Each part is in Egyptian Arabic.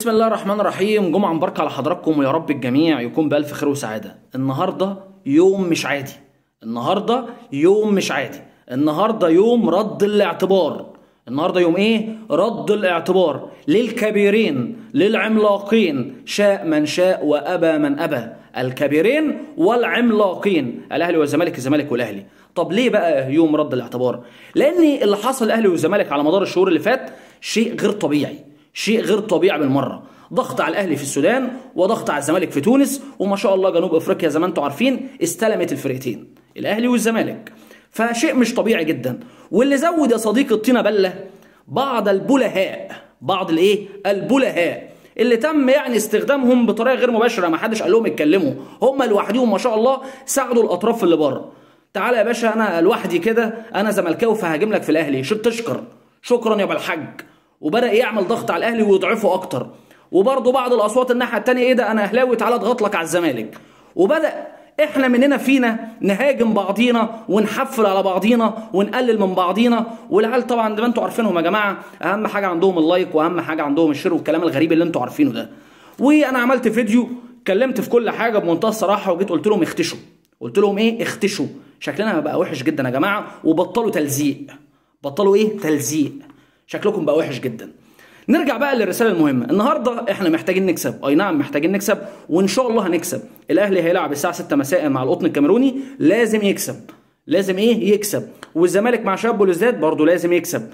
بسم الله الرحمن الرحيم جمعة مباركة على حضراتكم ويا رب الجميع يكون بألف خير وسعادة النهاردة يوم مش عادي النهاردة يوم مش عادي النهاردة يوم رد الاعتبار النهاردة يوم ايه رد الاعتبار للكبيرين للعملاقين شاء من شاء وأبى من أبى الكبيرين والعملاقين الاهلي والزمالك الزمالك والاهلي طب ليه بقى يوم رد الاعتبار لان اللي حصل الاهلي والزمالك على مدار الشهور اللي فات شيء غير طبيعي شيء غير طبيعي بالمره ضغط على الاهلي في السودان وضغط على الزمالك في تونس وما شاء الله جنوب افريقيا زي ما انتم عارفين استلمت الفرقتين الاهلي والزمالك فشيء مش طبيعي جدا واللي زود يا صديقي الطينه بله بعض البلهاء بعض الايه البلهاء اللي تم يعني استخدامهم بطريقه غير مباشره ما حدش قال لهم يتكلموا هم لوحدهم ما شاء الله ساعدوا الاطراف اللي بره تعالى يا باشا انا لوحدي كده انا زملكاوي فهاجم لك في الاهلي شو تشكر شكرا يا ابو الحاج وبدا يعمل ضغط على الاهلي ويضعفه اكتر وبرضه بعض الاصوات الناحيه الثانيه ايه ده انا اهلاوي تعالى اضغط لك على الزمالك وبدا احنا مننا فينا نهاجم بعضينا ونحفل على بعضينا ونقلل من بعضينا والعيال طبعا زي ما انتم عارفينهم يا جماعه اهم حاجه عندهم اللايك واهم حاجه عندهم الشير والكلام الغريب اللي انتم عارفينه ده وانا عملت فيديو اتكلمت في كل حاجه بمنتهى الصراحه وجيت قلت لهم اختشوا قلت لهم ايه اختشوا شكلنا بقى وحش جدا يا جماعه وبطلوا تلزيق بطلوا ايه تلزيق شكلكم بقى وحش جدا نرجع بقى للرساله المهمه النهارده احنا محتاجين نكسب اي نعم محتاجين نكسب وان شاء الله هنكسب الاهلي هيلعب الساعه 6 مساء مع القطن الكاميروني لازم يكسب لازم ايه يكسب والزمالك مع شباب بلوزداد برضه لازم يكسب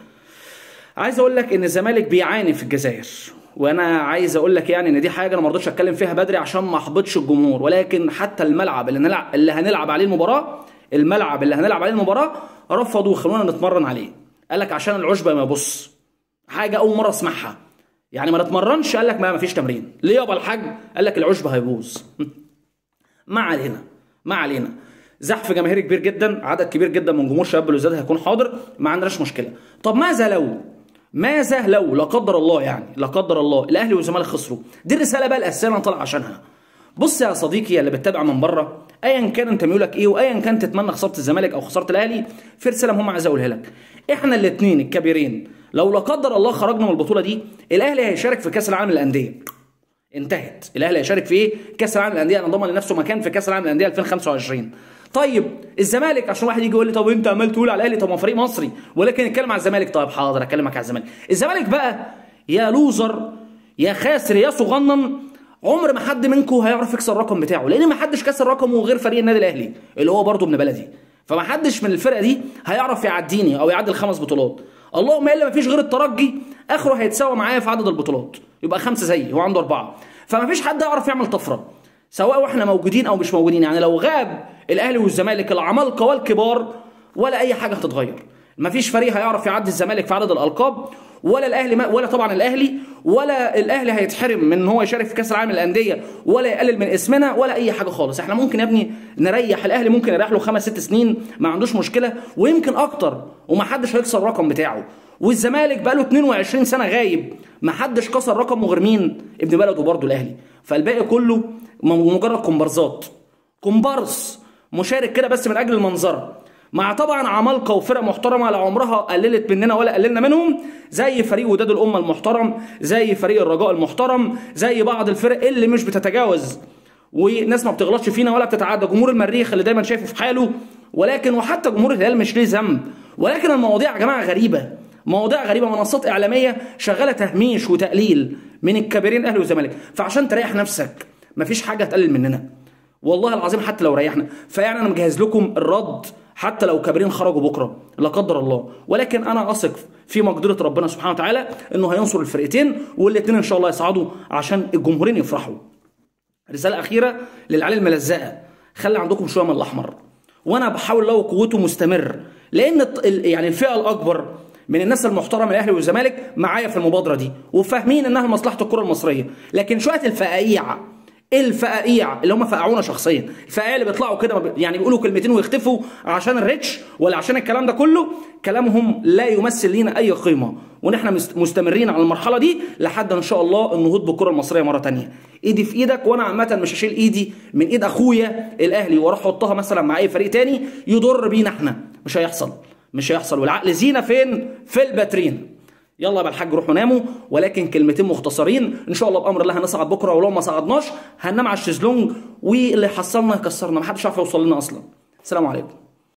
عايز اقول لك ان الزمالك بيعاني في الجزائر وانا عايز اقول لك يعني ان دي حاجه انا ما رضيتش اتكلم فيها بدري عشان ما احبطش الجمهور ولكن حتى الملعب اللي نلعب اللي هنلعب عليه المباراه الملعب اللي هنلعب عليه المباراه رفضوا خلونا نتمرن عليه قال لك عشان العشبه ما يبص حاجه اول مره اسمعها يعني ما نتمرنش قال لك ما فيش تمرين ليه يابا الحاج قال لك العشبه هيبوظ ما علينا ما علينا زحف جماهيري كبير جدا عدد كبير جدا من جمهور شباب بلوزداد هيكون حاضر ما عندناش مشكله طب ماذا لو ماذا لو لا قدر الله يعني لا قدر الله الاهلي والزمالك خسروا دي الرساله بقى الاساسيه انا طالع عشانها بص يا صديقي اللي بتتابع من بره ايا كان انت ميولك ايه وايا كان تتمنى خساره الزمالك او خساره الاهلي في رساله مهمه عايز اقولها لك احنا الاثنين الكبيرين لو لا قدر الله خرجنا من البطوله دي الاهلي هيشارك في كاس العالم للانديه انتهت الاهلي هيشارك في ايه كاس العالم للانديه انا ضامن لنفسه مكان في كاس العالم للانديه 2025 طيب الزمالك عشان واحد يجي يقول لي طب انت عمال تقول على الاهلي طب ما فريق مصري ولكن اتكلم على الزمالك طيب حاضر اكلمك على الزمالك الزمالك بقى يا لوزر يا خاسر يا صغنن عمر ما حد منكم هيعرف يكسر الرقم بتاعه لان ما حدش كسر رقمه غير فريق النادي الاهلي اللي هو برضه ابن بلدي فما حدش من الفرقه دي هيعرف يعديني او يعدي الخمس بطولات اللهم الا ما فيش غير الترجي اخره هيتساوى معايا في عدد البطولات يبقى خمسه زيي هو عنده اربعه فما فيش حد يعرف يعمل طفره سواء واحنا موجودين او مش موجودين يعني لو غاب الاهلي والزمالك العمالقه والكبار ولا اي حاجه هتتغير ما فيش فريق هيعرف يعدي الزمالك في عدد الالقاب ولا الاهلي ما ولا طبعا الاهلي ولا الاهلي هيتحرم من ان هو يشارك في كاس العالم للانديه ولا يقلل من اسمنا ولا اي حاجه خالص احنا ممكن يا ابني نريح الاهلي ممكن يريح له خمس ست سنين ما عندوش مشكله ويمكن اكتر ومحدش هيكسر الرقم بتاعه والزمالك بقى له 22 سنه غايب ما حدش كسر رقمه غير مين ابن بلده برضه الاهلي فالباقي كله مجرد كومبارزات كومبارس مشارك كده بس من اجل المنظره مع طبعا عمالقه وفرق محترمه لا عمرها قللت مننا ولا قللنا منهم زي فريق وداد الامه المحترم زي فريق الرجاء المحترم زي بعض الفرق اللي مش بتتجاوز وناس ما بتغلطش فينا ولا بتتعدى جمهور المريخ اللي دايما شايفه في حاله ولكن وحتى جمهور الهلال مش ليه ذنب ولكن المواضيع يا جماعه غريبه مواضيع غريبه منصات اعلاميه شغاله تهميش وتقليل من الكبيرين اهلي والزمالك فعشان تريح نفسك مفيش حاجه هتقلل مننا والله العظيم حتى لو ريحنا فيعني انا مجهز لكم الرد حتى لو كبيرين خرجوا بكره لا قدر الله ولكن انا اثق في مقدره ربنا سبحانه وتعالى انه هينصر الفرقتين والاثنين ان شاء الله يصعدوا عشان الجمهورين يفرحوا رساله اخيره للعيال الملزقه خلي عندكم شويه من الاحمر وانا بحاول لو قوته مستمر لان يعني الفئه الاكبر من الناس المحترمه الاهلي والزمالك معايا في المبادره دي وفاهمين انها لمصلحه الكره المصريه لكن شويه الفقاقيع الفقاقيع اللي هم فقعونا شخصيا الفقاقيع اللي بيطلعوا كده يعني بيقولوا كلمتين ويختفوا عشان الريتش ولا عشان الكلام ده كله كلامهم لا يمثل لينا اي قيمه ونحن مستمرين على المرحله دي لحد ان شاء الله النهوض بالكره المصريه مره تانية ايدي في ايدك وانا عامه مش هشيل ايدي من ايد اخويا الاهلي واروح احطها مثلا مع اي فريق تاني يضر بينا احنا مش هيحصل مش هيحصل والعقل زينه فين في الباترين يلا يا الحاج روحوا ناموا ولكن كلمتين مختصرين ان شاء الله بامر الله هنصعد بكره ولو ما صعدناش هننام على الشезлونج واللي حصلنا كسرنا محدش عارف يوصل لنا اصلا السلام عليكم